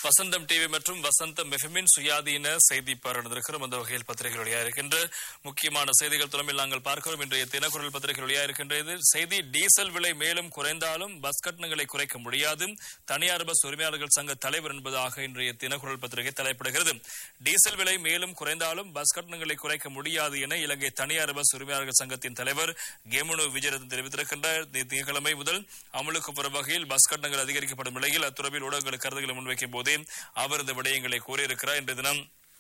வசந்தம் TV மற்றும் வசந்தம் எஃப்எம்மின் சுயாதீன செய்தி பரந்திருக்கிறோம் அந்த வகையில் பத்திரிகை வழியா இருக்கின்ற முக்கியமான செய்திகள் தொடர்பில் நாங்கள் பார்க்கிறோம் இன்றைய தினக்குரல் பத்திரிகை வழியா இருக்கின்றது செய்தி டீசல் விலை மேலும் குறைந்தாலும் பஸ் கட்டணங்களை குறைக்க முடியாது தனியார் பஸ் உரிமையாளர்கள் சங்க தலைவர் என்பதாக இன்றைய தினக்குரல் பத்திரிகை தலைப்பிடுகிறது டீசல் விலை மேலும் குறைந்தாலும் பஸ் கட்டணங்களை குறைக்க முடியாது என இலங்கை தனியார் பஸ் உரிமையாளர்கள் சங்கத்தின் தலைவர் கெமுனு விஜயரத்ன தெரிவித்திருக்கின்றார் தி- திங்கட்கிழமை முதல் அமலுக்கு வரும் வகையில் பஸ் கட்டணங்கள் அதிகரிக்கப்படும் நிலையில் அத்துறவில் ஊடகங்களுக்கு கருத்துக்களை முன்வைக்கும் போதே அவர் இந்த விடயங்களை கூறியிருக்கிறார் இன்றைய தினம்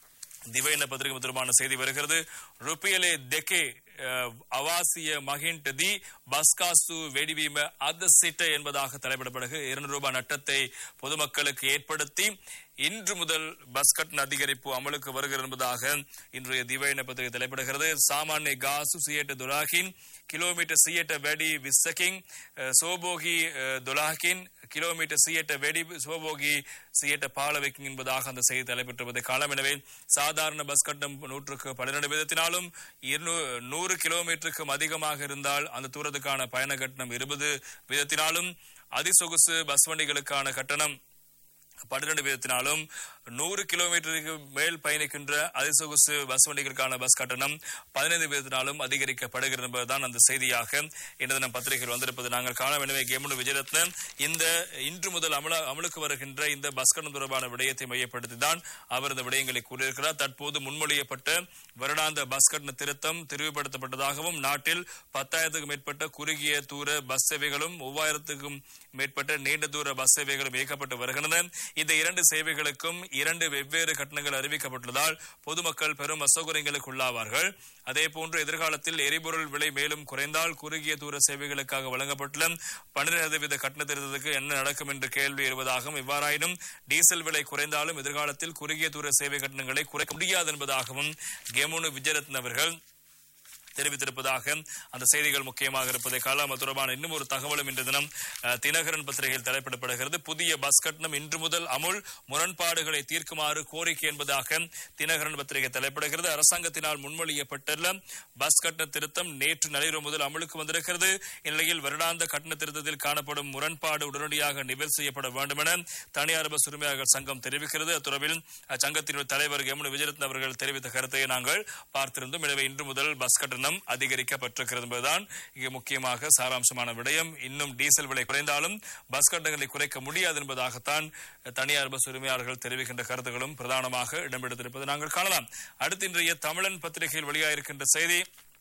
දිවයින පත්‍රික தொடர்பான செய்தி வருகிறது රුපියලේ දෙකේ அஹ், அவாசிய மகிண்டதி பஸ்காசு வெடிவீம அத சிட்ட என்பதாக தலைப்பிடப்படுகிறது இருநூறு ரூபாய் நட்டத்தை பொதுமக்களுக்கு ஏற்படுத்தி இன்று முதல் பஸ் கட்டண அதிகரிப்பு அமலுக்கு வருகிறது என்பதாக இன்றைய திவைன பத்திரிகை தலைப்பிடுகிறது சாமானிய காசு சியட்ட துலாகின் கிலோமீட்டர் சியட்ட வெடி விசகிங் அஹ், சோபோகி அஹ், துலாகின் கிலோமீட்டர் சியட்ட வெடி சோபோகி சியட்ட பாலவைக்கும் என்பதாக அந்த செய்தி தலைப்பெற்றுவது காலம் எனவே சாதாரண பஸ் கட்டணம் நூற்றுக்கு பன்னிரண்டு வீதத்தினாலும் இருநூ- நூறு கிலோமீட்டருக்கும் அதிகமாக இருந்தால் அந்த தூரத்துக்கான பயண கட்டணம் இருபது வீதத்தினாலும் அதிசொகுசு பஸ் வண்டிகளுக்கான கட்டணம் பன்னிரண்டு வீதத்தினாலும் நூறு கிலோமீட்டருக்கு மேல் பயணிக்கின்ற அதிசொகுசு பஸ் வண்டிகளுக்கான பஸ் கட்டணம் பதினைந்து வீதத்தினாலும் அதிகரிக்கப்படுகிறது என்பதுதான் அந்த செய்தியாக இன்று தினம் பத்திரிகையில் வந்திருப்பது நாங்கள் காண எனவே கேமுனு விஜயரத்ன இந்த இன்று முதல் அமல அமலுக்கு வருகின்ற இந்த பஸ் கட்டணம் தொடர்பான விடயத்தை மையப்படுத்தி தான் அவர் இந்த விடயங்களை கூறியிருக்கிறார் தற்போது முன்மொழியப்பட்ட வருடாந்த பஸ் கட்டண திருத்தம் தெரிவுபடுத்தப்பட்டதாகவும் நாட்டில் பத்தாயிரத்துக்கும் மேற்பட்ட குறுகிய தூர பஸ் சேவைகளும் மூவாயிரத்துக்கும் மேற்பட்ட நீண்ட தூர பஸ் சேவைகளும் இயக்கப்பட்டு வருகின்றன இந்த இரண்டு சேவைகளுக்கும் இரண்டு வெவ்வேறு கட்டணங்கள் அறிவிக்கப்பட்டுள்ளதால் பொதுமக்கள் பெரும் அசௌகரியங்களுக்கு உள்ளாவார்கள் அதே போன்று எதிர்காலத்தில் எரிபொருள் விலை மேலும் குறைந்தால் குறுகிய தூர சேவைகளுக்காக வழங்கப்பட்டுள்ள பன்னிரண்டு சதவீத கட்டண திருத்தத்துக்கு என்ன நடக்கும் என்று கேள்வி எழுவதாகவும் இவ்வாறாயினும் டீசல் விலை குறைந்தாலும் எதிர்காலத்தில் குறுகிய தூர சேவை கட்டணங்களை குறைக்க முடியாது என்பதாகவும் கெமுனு விஜயரத்ன அவர்கள் தெரிவித்திருப்பதாக அந்த செய்திகள் முக்கியமாக இருப்பதை காலம் அது தொடர்பான இன்னும் ஒரு தகவலும் இன்று தினம் அஹ், தினகரன் பத்திரிகையில் தலைப்பிடப்படுகிறது புதிய பஸ் கட்டணம் இன்று முதல் அமுல் முரண்பாடுகளை தீர்க்குமாறு கோரிக்கை என்பதாக தினகரன் பத்திரிகை தலைப்பிடுகிறது அரசாங்கத்தினால் முன்மொழியப்பட்டுள்ள பஸ் கட்டண திருத்தம் நேற்று நள்ளிரவு முதல் அமலுக்கு வந்திருக்கிறது இந்நிலையில் வருடாந்த கட்டண திருத்தத்தில் காணப்படும் முரண்பாடு உடனடியாக நிவர்த்தி செய்யப்பட வேண்டும் என தனியார் பஸ் உரிமையாளர்கள் சங்கம் தெரிவிக்கிறது அத்துறவில் அச்சங்கத்தின் தலைவர் எம்னு விஜயரத்ன அவர்கள் தெரிவித்த கருத்தை நாங்கள் பார்த்திருந்தோம் எனவே இன்று முதல் பஸ் கட்டணம் அதிகரிக்கப்பட்டிருக்கிறது என்பதுதான் இங்கு முக்கியமாக சாராம்சமான விடயம் இன்னும் டீசல் விலை குறைந்தாலும் பஸ் கட்டணங்களை குறைக்க முடியாது என்பதாகத்தான் தனியார் பஸ் உரிமையாளர்கள் தெரிவிக்கின்ற கருத்துகளும் பிரதானமாக இடம்பெடுத்திருப்பதை நாங்கள் காணலாம் அடுத்து இன்றைய தமிழன் பத்திரிகையில் வெளியாயிருக்கின்ற செய்தி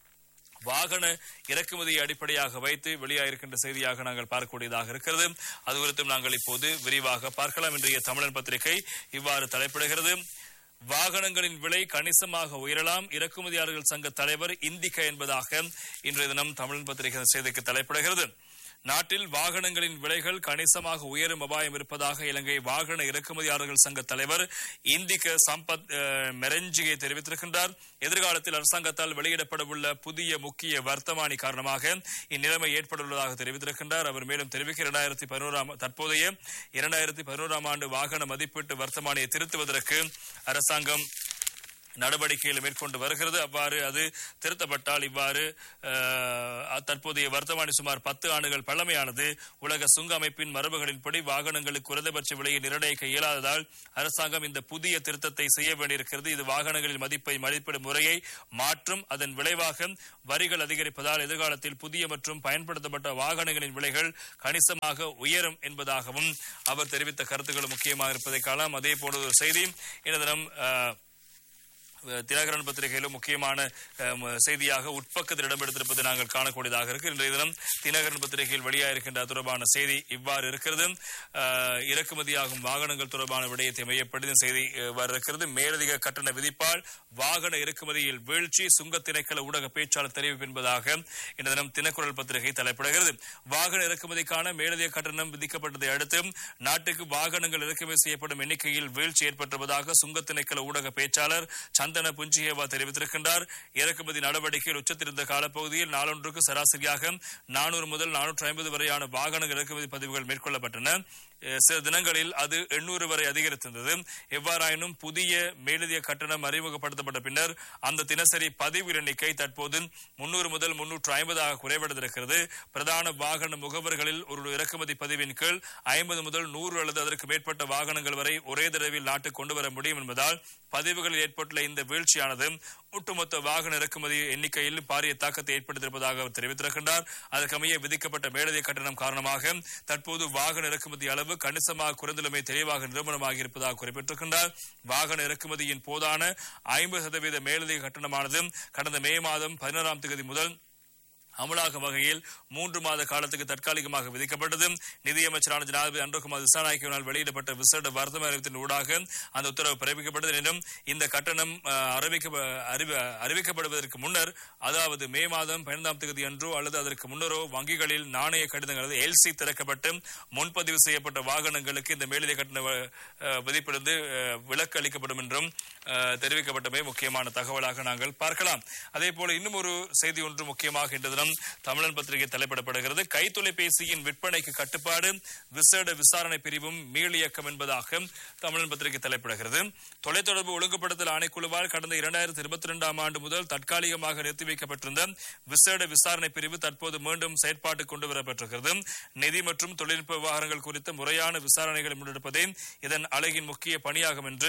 வாகன இறக்குமதியை அடிப்படையாக வைத்து வெளியாயிருக்கின்ற செய்தியாக நாங்கள் பார்க்கக்கூடியதாக இருக்கிறது அது குறித்தும் நாங்கள் இப்போது விரிவாக பார்க்கலாம் இன்றைய தமிழன் பத்திரிகை இவ்வாறு தலைப்பிடுகிறது வாகனங்களின் விலை கணிசமாக உயரலாம் இறக்குமதியாளர்கள் சங்க தலைவர் இந்திக்க என்பதாக இன்றைய தினம் தமிழன் பத்திரிகை செய்திக்கு தலைப்பிடுகிறது நாட்டில் வாகனங்களின் விலைகள் கணிசமாக உயரும் அபாயம் இருப்பதாக இலங்கை வாகன இறக்குமதியாளர்கள் சங்க தலைவர் இந்திக்க சம்பத் அஹ், மெரஞ்சிகை தெரிவித்திருக்கின்றார் எதிர்காலத்தில் அரசாங்கத்தால் வெளியிடப்படவுள்ள புதிய முக்கிய வர்த்தமானி காரணமாக இந்நிலைமை ஏற்பட்டுள்ளதாக தெரிவித்திருக்கின்றார் அவர் மேலும் தெரிவிக்க இரண்டாயிரத்தி பதினோராம் தற்போதைய இரண்டாயிரத்தி பதினோராம் ஆண்டு வாகன மதிப்பீட்டு வர்த்தமானியை திருத்துவதற்கு அரசாங்கம் நடவடிக்கைகளை மேற்கொண்டு வருகிறது அவ்வாறு அது திருத்தப்பட்டால் இவ்வாறு அஹ், தற்போதைய வர்த்தமானி சுமார் பத்து ஆண்டுகள் பழமையானது உலக சுங்க அமைப்பின் மரபுகளின்படி வாகனங்களுக்கு குறைந்தபட்ச விலையை நிர்ணயிக்க இயலாததால் அரசாங்கம் இந்த புதிய திருத்தத்தை செய்ய வேண்டியிருக்கிறது இது வாகனங்களின் மதிப்பை மதிப்பிடும் முறையை மாற்றும் அதன் விளைவாக வரிகள் அதிகரிப்பதால் எதிர்காலத்தில் புதிய மற்றும் பயன்படுத்தப்பட்ட வாகனங்களின் விலைகள் கணிசமாக உயரும் என்பதாகவும் அவர் தெரிவித்த கருத்துக்கள் முக்கியமாக இருப்பதை காணலாம் அதே போல ஒரு செய்தி இந்த தினம் அஹ், தினகரன் பத்திரிகையிலும் முக்கியமான அஹ், ம- செய்தியாக உட்பக்கத்தில் இடம்பெடுத்திருப்பதை நாங்கள் காணக்கூடியதாக இருக்கு இன்றைய தினம் தினகரன் பத்திரிகையில் வெளியாயிருக்கின்ற அது தொடர்பான செய்தி இவ்வாறு இருக்கிறது அஹ், இறக்குமதியாகும் வாகனங்கள் தொடர்பான விடயத்தை மையப்படுத்தி செய்தி அஹ், இவ்வாறு இருக்கிறது மேலதிக கட்டண விதிப்பால் வாகன இறக்குமதியில் வீழ்ச்சி சுங்க திணைக்கள ஊடக பேச்சாளர் தெரிவிப்பு என்பதாக இந்த தினம் தினக்குரல் பத்திரிகை தலைப்பிடுகிறது வாகன இறக்குமதிக்கான மேலதிக கட்டணம் விதிக்கப்பட்டதை அடுத்து நாட்டுக்கு வாகனங்கள் இறக்குமதி செய்யப்படும் எண்ணிக்கையில் வீழ்ச்சி ஏற்பட்டிருப்பதாக சுங்க திணைக்கள ஊடக பேச்சாளர் சந்தன புஞ்சியேவா தெரிவித்திருக்கின்றார் இறக்குமதி நடவடிக்கையில் உச்சத்திருந்த காலப்பகுதியில் நாளொன்றுக்கு சராசரியாக நானூறு முதல் நானூற்று ஐம்பது வரையான வாகனங்கள் இறக்குமதி பதிவுகள் மேற்கொள்ளப்பட்டன அஹ், சில தினங்களில் அது எண்ணூறு வரை அதிகரித்திருந்தது எவ்வாறாயினும் புதிய மேலதிக கட்டணம் அறிமுகப்படுத்தப்பட்ட பின்னர் அந்த தினசரி பதிவு எண்ணிக்கை தற்போது முன்னூறு முதல் முன்னூற்று ஐம்பதாக குறைவடைந்திருக்கிறது பிரதான வாகன முகவர்களில் ஒரு இறக்குமதி பதிவின் கீழ் ஐம்பது முதல் நூறு அல்லது அதற்கு மேற்பட்ட வாகனங்கள் வரை ஒரே தடவில் நாட்டுக்கு கொண்டு வர முடியும் என்பதால் பதிவுகளில் ஏற்பட்டுள்ள இந்த வீழ்ச்சியானது ஒட்டுமொத்த வாகன இறக்குமதி எண்ணிக்கையில் பாரிய தாக்கத்தை ஏற்படுத்தியிருப்பதாக அவர் தெரிவித்திருக்கின்றார் அதற்கமைய விதிக்கப்பட்ட மேலதிக கட்டணம் காரணமாக தற்போது வாகன இறக்குமதி அளவு கணிசமாக குறைந்துள்ளமை தெளிவாக நிரூபணமாக இருப்பதாக குறிப்பிட்டிருக்கின்றார் வாகன இறக்குமதியின் போதான ஐம்பது சதவீத மேலதிக கட்டணமானது கடந்த மே மாதம் பதினோராம் தேதி முதல் அமலாகும் வகையில் மூன்று மாத காலத்துக்கு தற்காலிகமாக விதிக்கப்பட்டது நிதியமைச்சரான ஜனாதிபதி அன்றுகுமார் திசாநாயக்கவினால் வெளியிடப்பட்ட விசேட வர்த்தக அறிவித்தின் ஊடாக அந்த உத்தரவு பிறப்பிக்கப்பட்டது எனினும் இந்த கட்டணம் அஹ், அறிவிக்க அறிவி- அறிவிக்கப்படுவதற்கு முன்னர் அதாவது மே மாதம் பதினைந்தாம் தேதி அன்றோ அல்லது அதற்கு முன்னரோ வங்கிகளில் நாணய கடிதங்கள் எல்சி திறக்கப்பட்டு முன்பதிவு செய்யப்பட்ட வாகனங்களுக்கு இந்த மேலதிக கட்டண வ- அஹ், விதிப்பிலிருந்து அஹ், விலக்கு அளிக்கப்படும் என்றும் அஹ், தெரிவிக்கப்பட்டமை முக்கியமான தகவலாக நாங்கள் பார்க்கலாம் அதே போல இன்னும் ஒரு செய்தி ஒன்று முக்கியமாக இன்று தினம் தமிழன் பத்திரிகை தலைப்பிடப்படுகிறது கைத்தொலைபேசியின் விற்பனைக்கு கட்டுப்பாடு விசேட விசாரணை பிரிவும் மீளியக்கம் என்பதாக தமிழன் பத்திரிகை தலைப்பிடுகிறது தொலைத்தொடர்பு ஒழுங்குபடுத்தல் ஆணைக்குழுவால் கடந்த இரண்டாயிரத்தி இருபத்தி இரண்டாம் ஆண்டு முதல் தற்காலிகமாக நிறுத்தி வைக்கப்பட்டிருந்த விசேட விசாரணை பிரிவு தற்போது மீண்டும் செயற்பாட்டுக்கு கொண்டு வரப்பட்டிருக்கிறது நிதி மற்றும் தொழில்நுட்ப விவகாரங்கள் குறித்த முறையான விசாரணைகளை முன்னெடுப்பதே இதன் அழகின் முக்கிய பணியாகும் என்று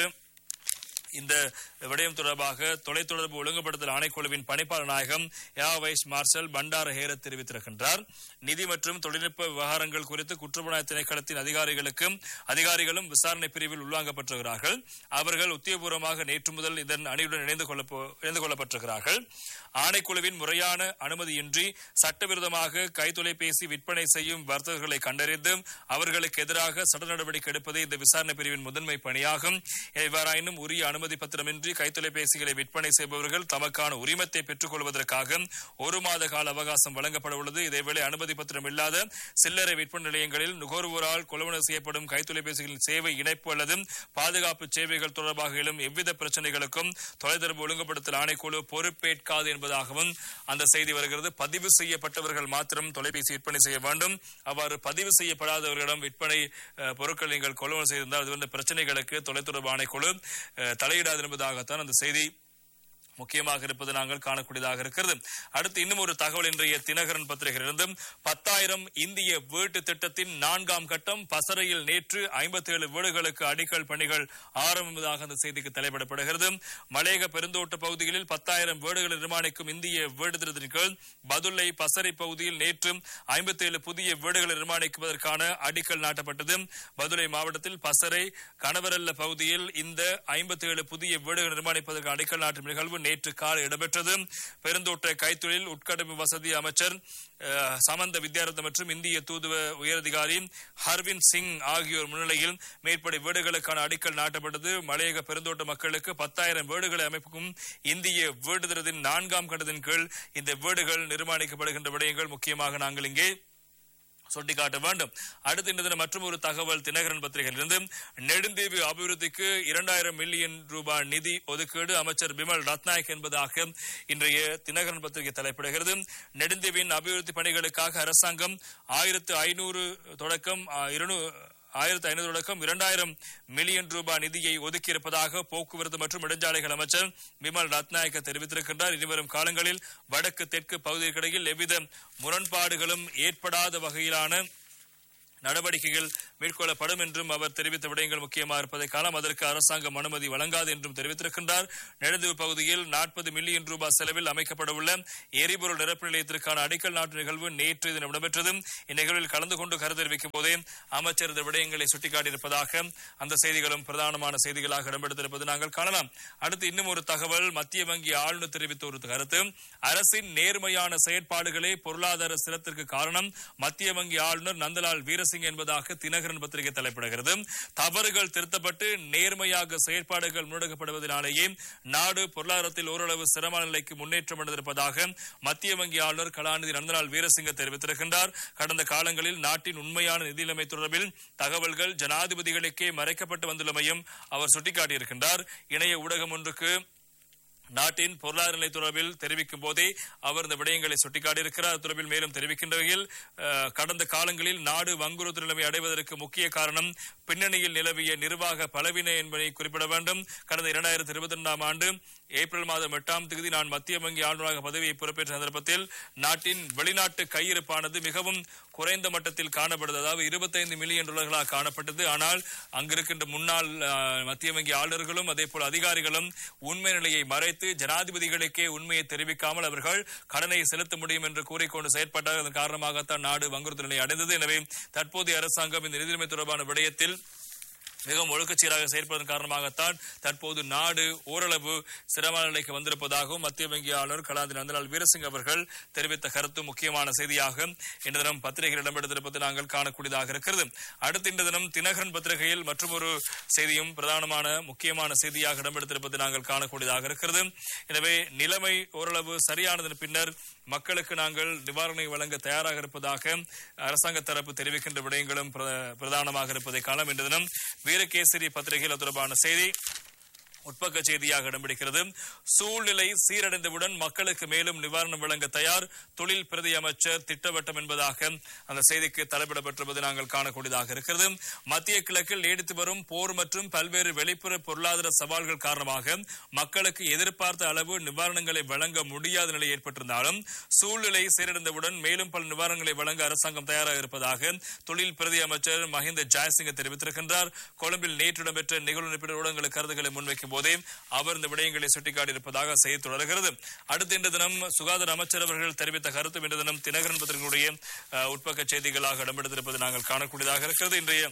இந்த விடயம் தொடர்பாக தொலைத்தொடர்பு ஒழுங்குபடுத்தல் ஆணைக்குழுவின் பணிப்பாளர் நாயகம் air vice marshal Bandara Herath தெரிவித்திருக்கின்றார் நிதி மற்றும் தொழில்நுட்ப விவகாரங்கள் குறித்து குற்றப்புலனாய்வு திணைக்களத்தின் அதிகாரிகளுக்கும் அதிகாரிகளும் விசாரணை பிரிவில் உள்வாங்கப்பட்டிருக்கிறார்கள் அவர்கள் உத்தியபூர்வமாக நேற்று முதல் இதன் அணியுடன் இணைந்து கொள்ள இணைந்து கொள்ளப்பட்டிருக்கிறார்கள் ஆணைக்குழுவின் முறையான அனுமதியின்றி சட்டவிரோதமாக கைத்தொலைபேசி விற்பனை செய்யும் வர்த்தகர்களை கண்டறிந்து அவர்களுக்கு எதிராக சட்ட நடவடிக்கை எடுப்பதே இந்த விசாரணை பிரிவின் முதன்மை பணியாகும் இவ்வாறாயினும் உரிய அனுமதி பத்திரமின்றி கைத்தொலைபேசிகளை விற்பனை செய்பவர்கள் தமக்கான உரிமத்தை பெற்றுக் கொள்வதற்காக ஒரு மாத கால அவகாசம் வழங்கப்பட உள்ளது இதேவேளை அனுமதி பத்திரம் இல்லாத சில்லறை விற்பனை நிலையங்களில் நுகர்வோரால் கொள்வனவு செய்யப்படும் கைத்தொலைபேசிகளின் சேவை இணைப்பு அல்லது பாதுகாப்பு சேவைகள் தொடர்பாக எழும் எவ்வித பிரச்சனைகளுக்கும் தொலைத்தொடர்பு ஒழுங்குபடுத்தல் ஆணைக்குழு பொறுப்பேற்காது என்பதாகவும் அந்த செய்தி வருகிறது பதிவு செய்யப்பட்டவர்கள் மாத்திரம் தொலைபேசி விற்பனை செய்ய வேண்டும் அவ்வாறு பதிவு செய்யப்படாதவர்களிடம் விற்பனை அஹ், பொருட்கள் நீங்கள் கொள்வனவு செய்திருந்தால் அது போன்ற பிரச்சனைகளுக்கு தொலைத்தொடர்பு ஆணைக்குழு அஹ், தலையிடாது என்பதாகத்தான் அந்த செய்தி முக்கியமாக இருப்பது நாங்கள் காணக்கூடியதாக இருக்கிறது அடுத்து இன்னும் ஒரு தகவல் இன்றைய தினகரன் பத்திரிகையிலிருந்து பத்தாயிரம் இந்திய வீட்டு திட்டத்தின் நான்காம் கட்டம் பசறையில் நேற்று ஐம்பத்தி ஏழு வீடுகளுக்கு அடிக்கல் பணிகள் ஆரம்பிப்பதாக அந்த செய்திக்கு தலைப்பிடப்படுகிறது மலையக பெருந்தோட்ட பகுதிகளில் பத்தாயிரம் வீடுகளை நிர்மாணிக்கும் இந்திய வீடு திட்டத்தின் கீழ் பதுளை பசறை பகுதியில் நேற்று ஐம்பத்தி ஏழு புதிய வீடுகளை நிர்மாணிப்பதற்கான அடிக்கல் நாட்டப்பட்டது பதுளை மாவட்டத்தில் பசறை கணவரல்ல பகுதியில் இந்த ஐம்பத்தி ஏழு புதிய வீடுகள் நிர்மாணிப்பதற்கு அடிக்கல் நாட்டும் நிகழ்வு நேற்று காலை இடம்பெற்றது பெருந்தோட்ட கைத்தொழில் உட்கட்டமைப்பு வசதி அமைச்சர் அஹ், சமந்த வித்யாரத்ன மற்றும் இந்திய தூதுவ உயரதிகாரி ஹர்வின் சிங் ஆகியோர் முன்னிலையில் மேற்படி வீடுகளுக்கான அடிக்கல் நாட்டப்பட்டது மலையக பெருந்தோட்ட மக்களுக்கு பத்தாயிரம் வீடுகளை அமைப்புக்கும் இந்திய வீடு திட்டத்தின் நான்காம் கட்டத்தின் கீழ் இந்த வீடுகள் நிர்மாணிக்கப்படுகின்ற விடயங்கள் முக்கியமாக நாங்கள் இங்கே சுட்டிக்காட்ட வேண்டும் அடுத்த இந்த தினம் மற்றும் ஒரு தகவல் தினகரன் பத்திரிகையிலிருந்து நெடுந்தீவு அபிவிருத்திக்கு இரண்டாயிரம் மில்லியன் ரூபாய் நிதி ஒதுக்கீடு அமைச்சர் பிமல் ரத்நாயக் என்பதாக இன்றைய தினகரன் பத்திரிகை தலைப்பிடுகிறது நெடுந்தீவின் அபிவிருத்தி பணிகளுக்காக அரசாங்கம் ஆயிரத்து ஐநூறு தொடக்கம் இருநூறு ஆயிரத்தி ஐநூறு தொடக்கம் இரண்டாயிரம் மில்லியன் ரூபாய் நிதியை ஒதுக்கியிருப்பதாக போக்குவரத்து மற்றும் நெடுஞ்சாலைகள் அமைச்சர் விமல் ரத்நாயக்க தெரிவித்திருக்கின்றார் இனிவரும் காலங்களில் வடக்கு தெற்கு பகுதிகளுக்கிடையில் எவ்வித முரண்பாடுகளும் ஏற்படாத வகையிலான நடவடிக்கைகள் மேற்கொள்ளப்படும் என்றும் அவர் தெரிவித்த விடயங்கள் முக்கியமாக இருப்பதை காலம் அதற்கு அரசாங்கம் அனுமதி வழங்காது என்றும் தெரிவித்திருக்கின்றார் நெடுந்தீவு பகுதியில் நாற்பது மில்லியன் ரூபாய் செலவில் அமைக்கப்பட உள்ள எரிபொருள் நிரப்பு நிலையத்திற்கான அடிக்கல் நாட்டு நிகழ்வு நேற்று தினம் இடம்பெற்றது இந்நிகழ்வில் கலந்து கொண்டு கருத்து தெரிவிக்கும் போதே அமைச்சர் இந்த விடயங்களை சுட்டிக்காட்டியிருப்பதாக அந்த செய்திகளும் பிரதானமான செய்திகளாக இடம்பெடுத்திருப்பது நாங்கள் காணலாம் அடுத்து இன்னும் ஒரு தகவல் மத்திய வங்கி ஆளுநர் தெரிவித்த ஒரு கருத்து அரசின் நேர்மையான செயற்பாடுகளே பொருளாதார சிரத்திற்கு காரணம் மத்திய வங்கி ஆளுநர் நந்தலால் வீரசிங் என்பதாக தினகரன் பத்திரிகை தலைப்பிடுகிறது தவறுகள் திருத்தப்பட்டு நேர்மையாக செயற்பாடுகள் முன்னெடுக்கப்படுவதனாலேயே நாடு பொருளாதாரத்தில் ஓரளவு சிரமமான நிலைக்கு முன்னேற்றம் அடைந்திருப்பதாக மத்திய வங்கி ஆளுநர் கலாநிதி நந்தலால் வீரசிங்க தெரிவித்திருக்கின்றார் கடந்த காலங்களில் நாட்டின் உண்மையான நிதி நிலைமை தொடர்பில் தகவல்கள் ஜனாதிபதிகளுக்கே மறைக்கப்பட்டு வந்துள்ளமையும் அவர் சுட்டிக்காட்டியிருக்கின்றார் இணைய ஊடகம் ஒன்றுக்கு நாட்டின் பொருளாதார நிலை தொடர்பில் தெரிவிக்கும் போதே அவர் இந்த விடயங்களை சுட்டிக்காட்டியிருக்கிறார் அது தொடர்பில் மேலும் தெரிவிக்கின்ற வகையில் அஹ், கடந்த காலங்களில் நாடு வங்குறுத்து நிலைமை அடைவதற்கு முக்கிய காரணம் பின்னணியில் நிலவிய நிர்வாக பலவீன என்பதை குறிப்பிட வேண்டும் கடந்த இரண்டாயிரத்தி இருபத்தி ரெண்டாம் ஆண்டு ஏப்ரல் மாதம் எட்டாம் தேதி நான் மத்திய வங்கி ஆளுநராக பதவியை பொறுப்பேற்ற சந்தர்ப்பத்தில் நாட்டின் வெளிநாட்டு கையிருப்பானது மிகவும் குறைந்த மட்டத்தில் காணப்படுது அதாவது இருபத்தைந்து மில்லியன் டாலர்களாக காணப்பட்டது ஆனால் அங்கிருக்கின்ற முன்னாள் அஹ், மத்திய வங்கி ஆளுநர்களும் அதே போல அதிகாரிகளும் உண்மை நிலையை மறைத்து ஜனாதிபதிகளுக்கே உண்மையை தெரிவிக்காமல் அவர்கள் கடனை செலுத்த முடியும் என்று கூறிக்கொண்டு செயற்பட்டார் அதன் காரணமாகத்தான் நாடு வங்குறுத்து நிலை அடைந்தது எனவே தற்போதைய அரசாங்கம் இந்த நிதிநிலைமை தொடர்பான விடயத்தில் மிகவும் ஒழுக்கச்சீராக செயல்படுவதன் காரணமாகத்தான் தற்போது நாடு ஓரளவு சிரம நிலைக்கு வந்திருப்பதாகவும் மத்திய வங்கி ஆளுநர் கலாநிதி நந்தலால் வீரசிங் அவர்கள் தெரிவித்த கருத்து முக்கியமான செய்தியாக இன்று தினம் பத்திரிகையில் இடம்பெற்றிருப்பது நாங்கள் காணக்கூடியதாக இருக்கிறது அடுத்த இன்று தினம் தினகரன் பத்திரிகையில் மற்றொரு செய்தியும் பிரதானமான முக்கியமான செய்தியாக இடம்பெடுத்திருப்பது நாங்கள் காணக்கூடியதாக இருக்கிறது எனவே நிலைமை ஓரளவு சரியானதன் பின்னர் மக்களுக்கு நாங்கள் நிவாரணை வழங்க தயாராக இருப்பதாக அரசாங்க தரப்பு தெரிவிக்கின்ற விடயங்களும் பிர- பிரதானமாக இருப்பதை காணலாம் இன்று தினம் வீரகேசரி பத்திரிகையில் அது தொடர்பான செய்தி உட்பக்க செய்தியாக இடம்பிடிக்கிறது சூழ்நிலை சீரடைந்தவுடன் மக்களுக்கு மேலும் நிவாரணம் வழங்க தயார் தொழில் பிரதி அமைச்சர் திட்டவட்டம் என்பதாக அந்த செய்திக்கு தலைப்பிடப்பட்டிருப்பது நாங்கள் காணக்கூடியதாக இருக்கிறது மத்திய கிழக்கில் நீடித்து வரும் போர் மற்றும் பல்வேறு வெளிப்புற பொருளாதார சவால்கள் காரணமாக மக்களுக்கு எதிர்பார்த்த அளவு நிவாரணங்களை வழங்க முடியாத நிலை ஏற்பட்டிருந்தாலும் சூழ்நிலை சீரடைந்தவுடன் மேலும் பல நிவாரணங்களை வழங்க அரசாங்கம் தயாராக இருப்பதாக தொழில் பிரதி அமைச்சர் மஹிந்த ஜெயசிங்க தெரிவித்திருக்கின்றார் கொழும்பில் நேற்று இடம்பெற்ற நிகழ்வு நிருபர் ஊடகங்களுக்கு கருத்துக்களை முன்வைக்கும் போதே அவர் இந்த விடயங்களை சுட்டிக்காட்டியிருப்பதாக செய்தி தொடர்கிறது அடுத்த இன்று தினம் சுகாதார அமைச்சர் அவர்கள் தெரிவித்த கருத்து இன்று தினம் தினகரன் பத்திரிகையுடைய அஹ், உட்பக்க செய்திகளாக இடம்பெடுத்திருப்பது நாங்கள் காணக்கூடியதாக இருக்கிறது இன்றைய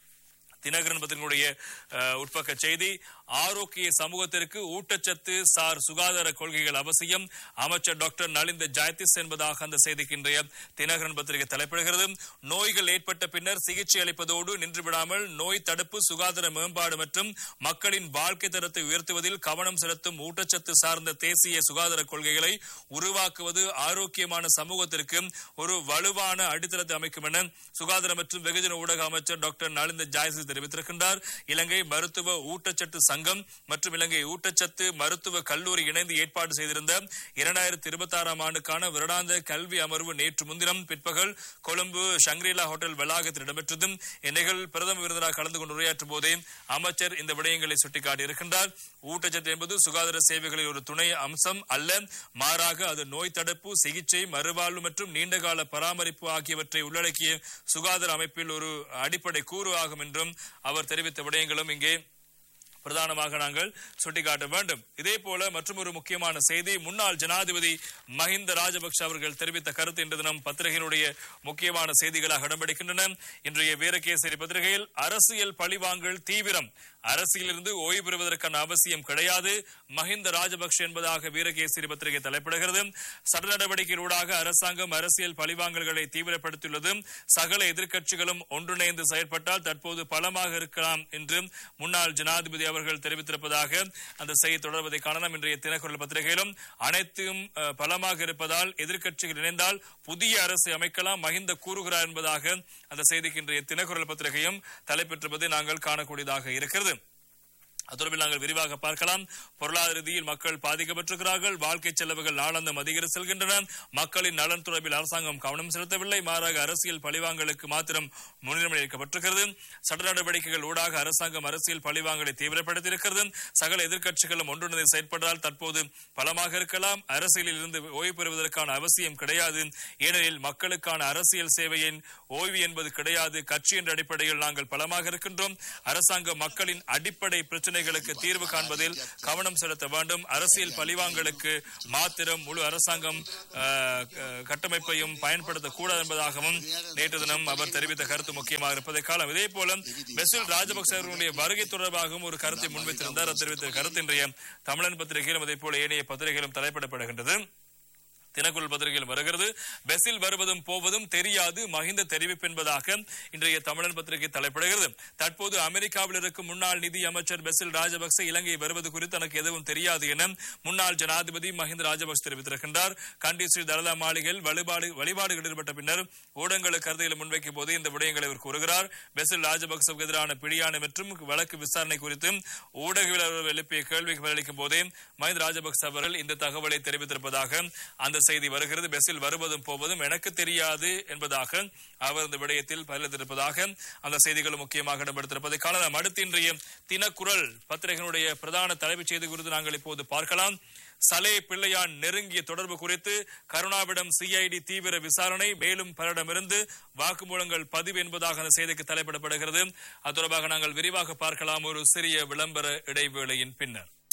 தினகரன் பத்திரிகையுடைய அஹ், உட்பக்க செய்தி ஆரோக்கிய சமூகத்திற்கு ஊட்டச்சத்து சார் சுகாதார கொள்கைகள் அவசியம் அமைச்சர் டாக்டர் நலிந்த ஜெயதிஸ் என்பதாக அந்த செய்திக்கு இன்றைய தினகரன் பத்திரிகை தலைப்பிடுகிறது நோய்கள் ஏற்பட்ட பின்னர் சிகிச்சை அளிப்பதோடு நின்றுவிடாமல் நோய் தடுப்பு சுகாதார மேம்பாடு மற்றும் மக்களின் வாழ்க்கை தரத்தை உயர்த்துவதில் கவனம் செலுத்தும் ஊட்டச்சத்து சார்ந்த தேசிய சுகாதார கொள்கைகளை உருவாக்குவது ஆரோக்கியமான சமூகத்திற்கு ஒரு வலுவான அடித்தளத்தை அமைக்கும் என சுகாதார மற்றும் வெகுஜன ஊடக அமைச்சர் டாக்டர் நலிந்த ஜாய்சி தெரிவித்திருக்கின்றார் இலங்கை மருத்துவ ஊட்டச்சத்து சங்கம் மற்றும் இலங்கை ஊட்டச்சத்து மருத்துவ கல்லூரி இணைந்து ஏற்பாடு செய்திருந்த இரண்டாயிரத்தி இருபத்தி ஆறாம் ஆண்டுக்கான வருடாந்த கல்வி அமர்வு நேற்று முன்தினம் பிற்பகல் கொழும்பு ஷங்கிரிலா ஹோட்டல் வளாகத்தில் இடம்பெற்றது இந்நிகழ்வில் பிரதம விருந்தினராக கலந்து கொண்டு உரையாற்றும் போதே அமைச்சர் இந்த விடயங்களை சுட்டிக்காட்டியிருக்கின்றார் ஊட்டச்சத்து என்பது சுகாதார சேவைகளில் ஒரு துணை அம்சம் அல்ல மாறாக அது நோய் தடுப்பு சிகிச்சை மறுவாழ்வு மற்றும் நீண்டகால பராமரிப்பு ஆகியவற்றை உள்ளடக்கிய சுகாதார அமைப்பில் ஒரு அடிப்படை கூறு ஆகும் என்றும் அவர் தெரிவித்த விடயங்களும் இங்கே பிரதானமாக நாங்கள் சுட்டிக்காட்ட வேண்டும் இதே போல மற்றும் ஒரு முக்கியமான செய்தி முன்னாள் ஜனாதிபதி மஹிந்த ராஜபக்ஷ அவர்கள் தெரிவித்த கருத்து இன்று தினம் பத்திரிகையினுடைய முக்கியமான செய்திகளாக இடம்பெடுக்கின்றன இன்றைய வீரகேசரி பத்திரிகையில் அரசியல் பழிவாங்கல் தீவிரம் அரசியலிருந்து ஓய்வு பெறுவதற்கான அவசியம் கிடையாது மஹிந்த ராஜபக்ஷ என்பதாக வீரகேசரி பத்திரிகை தலைப்பிடுகிறது சட்ட நடவடிக்கையூடாக அரசாங்கம் அரசியல் பழிவாங்கல்களை தீவிரப்படுத்தியுள்ளது சகல எதிர்க்கட்சிகளும் ஒன்றிணைந்து செயற்பட்டால் தற்போது பலமாக இருக்கலாம் என்று முன்னாள் ஜனாதிபதி அவர்கள் தெரிவித்திருப்பதாக அந்த செய்தி தொடர்வதை காணலாம் இன்றைய தினக்குரல் பத்திரிகையிலும் அனைத்தும் அஹ், பலமாக இருப்பதால் எதிர்க்கட்சிகள் இணைந்தால் புதிய அரசை அமைக்கலாம் மஹிந்த கூறுகிறார் என்பதாக அந்த செய்திக்கு இன்றைய தினக்குரல் பத்திரிகையும் தலைப்பெற்றிருப்பதை நாங்கள் காணக்கூடியதாக இருக்கிறது அது தொடர்பில் நாங்கள் விரிவாக பார்க்கலாம் பொருளாதார ரீதியில் மக்கள் பாதிக்கப்பட்டிருக்கிறார்கள் வாழ்க்கை செலவுகள் நாளந்தம் அதிகரித்து செல்கின்றன மக்களின் நலன் தொடர்பில் அரசாங்கம் கவனம் செலுத்தவில்லை மாறாக அரசியல் பழிவாங்கலுக்கு மாத்திரம் முன்னுரிமை அளிக்கப்பட்டிருக்கிறது சட்ட நடவடிக்கைகள் ஊடாக அரசாங்கம் அரசியல் பழிவாங்கலை தீவிரப்படுத்தியிருக்கிறது சகல எதிர்க்கட்சிகளும் ஒன்றிணைந்து செயற்பட்டால் தற்போது பலமாக இருக்கலாம் அரசியலில் இருந்து ஓய்வு பெறுவதற்கான அவசியம் கிடையாது ஏனெனில் மக்களுக்கான அரசியல் சேவையின் ஓய்வு என்பது கிடையாது கட்சி என்ற அடிப்படையில் நாங்கள் பலமாக இருக்கின்றோம் அரசாங்கம் மக்களின் அடிப்படை பிரச்சனைகளுக்கு தீர்வு காண்பதில் கவனம் செலுத்த வேண்டும் அரசியல் பழிவாங்கலுக்கு மாத்திரம் முழு அரசாங்கம் அஹ், க- கட்டமைப்பையும் பயன்படுத்தக்கூடாது என்பதாகவும் நேற்று தினம் அவர் தெரிவித்த கருத்து முக்கியமாக இருப்பதை காலம் இதே போல பெசுல் ராஜபக்ச அவர்களுடைய வருகை தொடர்பாகவும் ஒரு கருத்தை முன்வைத்திருந்தார் அவர் தெரிவித்த கருத்து இன்றைய தமிழன் பத்திரிகையிலும் அதே போல ஏனைய பத்திரிகையிலும் தலைப்பிடப்படுகின்றது தினக்குரல் பத்திரிகையில் வருகிறது பெஸில் வருவதும் போவதும் தெரியாது மஹிந்த தெரிவிப்பு என்பதாக இன்றைய தமிழன் பத்திரிகை தலைப்பிடுகிறது தற்போது அமெரிக்காவில் இருக்கும் முன்னாள் நிதி அமைச்சர் பெசில் ராஜபக்சே இலங்கை வருவது குறித்து தனக்கு எதுவும் தெரியாது என முன்னாள் ஜனாதிபதி மஹிந்த ராஜபக்சே தெரிவித்திருக்கின்றார் கண்டி ஸ்ரீ தலதா மாளிகையில் வழிபாடு வழிபாடுகள் ஈடுபட்ட பின்னர் ஊடகங்களுக்கு கருத்தையில் முன்வைக்கும் போது இந்த விடயங்களை அவர் கூறுகிறார் பெசில் ராஜபக்சவுக்கு எதிரான பிடியாணை மற்றும் வழக்கு விசாரணை குறித்து ஊடகவியலாளர் எழுப்பிய கேள்விக்கு பதிலளிக்கும் போதே மஹிந்த ராஜபக்சே அவர்கள் இந்த தகவலை தெரிவித்திருப்பதாக அந்த செய்தி வருகிறது பெஸில் வருவதும் போவதும் எனக்கு தெரியாது என்பதாக அவர் இந்த விடயத்தில் பதிலளித்திருப்பதாக அந்த செய்திகள் முக்கியமாக இடம்பெடுத்திருப்பதை காணலாம் அடுத்து இன்றைய தினக்குரல் பத்திரிகையினுடைய பிரதான தலைப்புச் செய்தி குறித்து நாங்கள் இப்போது பார்க்கலாம் சலே பிள்ளையான் நெருங்கிய தொடர்பு குறித்து கருணாவிடம் சிஐடி தீவிர விசாரணை மேலும் பலரிடமிருந்து வாக்குமூலங்கள் பதிவு என்பதாக அந்த செய்திக்கு தலைப்பிடப்படுகிறது அது தொடர்பாக நாங்கள் விரிவாக பார்க்கலாம் ஒரு சிறிய விளம்பர இடைவேளையின் பின்னர்